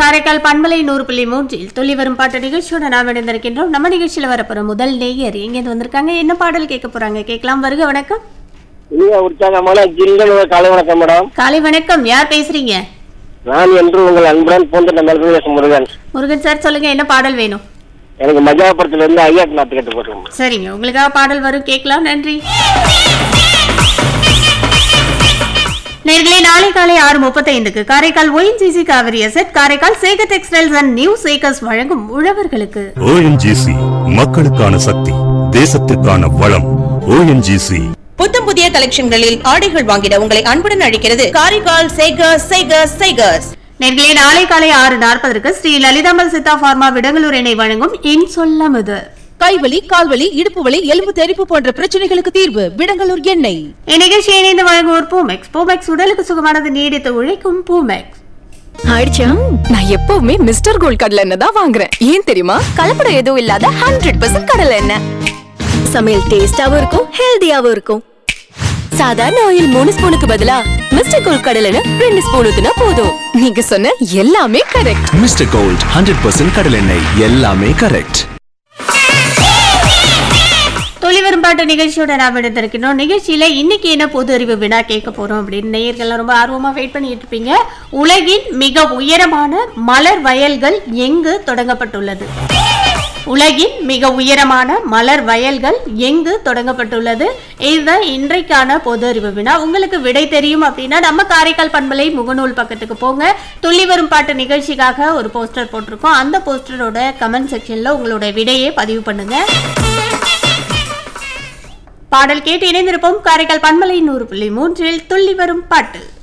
காரைக்கால் பண்பலை நூறு புள்ளி மூன்றில் துள்ளி வரும் பாட்டு நிகழ்ச்சியோட நாம் இணைந்திருக்கின்றோம் நம்ம நிகழ்ச்சியில் வரப்போற முதல் நேயர் எங்கேருந்து வந்திருக்காங்க என்ன பாடல் கேட்க போறாங்க கேட்கலாம் வருக வணக்கம் நீங்க உற்சாகமான ஜிங்கல் காலை வணக்கம் மேடம் காலை வணக்கம் யார் பேசுறீங்க நான் என்று உங்கள் அன்புடன் போன்ற மெல்பேச முருகன் முருகன் சார் சொல்லுங்க என்ன பாடல் வேணும் எனக்கு மஜாபுரத்துல இருந்து ஐயாட்டு நாட்டு கேட்டு போட்டுருங்க சரிங்க உங்களுக்காக பாடல் வரும் கேட்கலாம் நன்றி நேர்களே நாளை காலை ஆறு முப்பத்தைந்துக்கு காரைக்கால் ஒயின்சிசி Kaveri asset Karaikal Sekar textiles and new Sekars வழங்கும் உழவர்களுக்கு ஓஎன்ஜிசி மக்களுக்கான சக்தி தேசத்திற்கான வளம் ஓஎன்ஜிசி புத்தம் புதிய கலெக்ஷன்களில் ஆடைகள் வாங்கிட உங்களை அன்புடன் அழைக்கிறது காரைக்கால் சேகர்ஸ் சேகர்ஸ் சேகர்ஸ் நேர்களே நாளை காலை ஆறு நாற்பதற்கு ஸ்ரீ லலிதாம்பல் சித்தா பார்மா விடங்களூர் இணை வழங்கும் இன் சொல்லமுது கைவலி கால்வலி இடுப்பு வலி எலும்பு தெறிப்பு போன்ற பிரச்சனைகளுக்கு தீர்வு விடங்கலூர் எண்ணெய் இந்நிகழ்ச்சியை இணைந்து வழங்குவோர் பூமெக்ஸ் பூமெக்ஸ் உடலுக்கு சுகமானது நீடித்து உழைக்கும் பூமெக்ஸ் ஆயிடுச்சா நான் எப்பவுமே மிஸ்டர் கோல்ட் கடலை எண்ணெய் தான் வாங்குறேன் ஏன் தெரியுமா கலப்படம் எதுவும் இல்லாத ஹண்ட்ரட் பர்சன்ட் கடலை எண்ணெய் சமையல் டேஸ்டாவும் இருக்கும் ஹெல்தியாவும் இருக்கும் சாதாரண ஆயில் மூணு ஸ்பூனுக்கு பதிலா மிஸ்டர் கோல்ட் கடலை எண்ணெய் ரெண்டு ஸ்பூன் ஊத்துனா போதும் நீங்க சொன்ன எல்லாமே correct mister gold hundred percent கடலெண்ணெய் எல்லாமே கரெக்ட் துளி வரும் பாட்டு நிகழ்ச்சியோட நாம் எடுத்திருக்கிறோம் நிகழ்ச்சியில இன்னைக்கு என்ன பொது அறிவு வினா கேட்க போறோம் அப்படின்னு நேயர்கள்லாம் ரொம்ப ஆர்வமா வெயிட் பண்ணிட்டு இருப்பீங்க உலகின் மிக உயரமான மலர் வயல்கள் எங்கு தொடங்கப்பட்டுள்ளது உலகின் மிக உயரமான மலர் வயல்கள் எங்கு தொடங்கப்பட்டுள்ளது இதுதான் இன்றைக்கான பொது அறிவு வினா உங்களுக்கு விடை தெரியும் அப்படின்னா நம்ம காரைக்கால் பண்பலை முகநூல் பக்கத்துக்கு போங்க துள்ளி வரும் பாட்டு நிகழ்ச்சிக்காக ஒரு போஸ்டர் போட்டிருக்கோம் அந்த போஸ்டரோட கமெண்ட் செக்ஷன்ல உங்களோட விடையை பதிவு பண்ணுங்க பாடல் கேட்டு இணைந்திருப்போம் காரைக்கால் பண்பலை நூறு புள்ளி மூன்றில் துள்ளி வரும் பாட்டு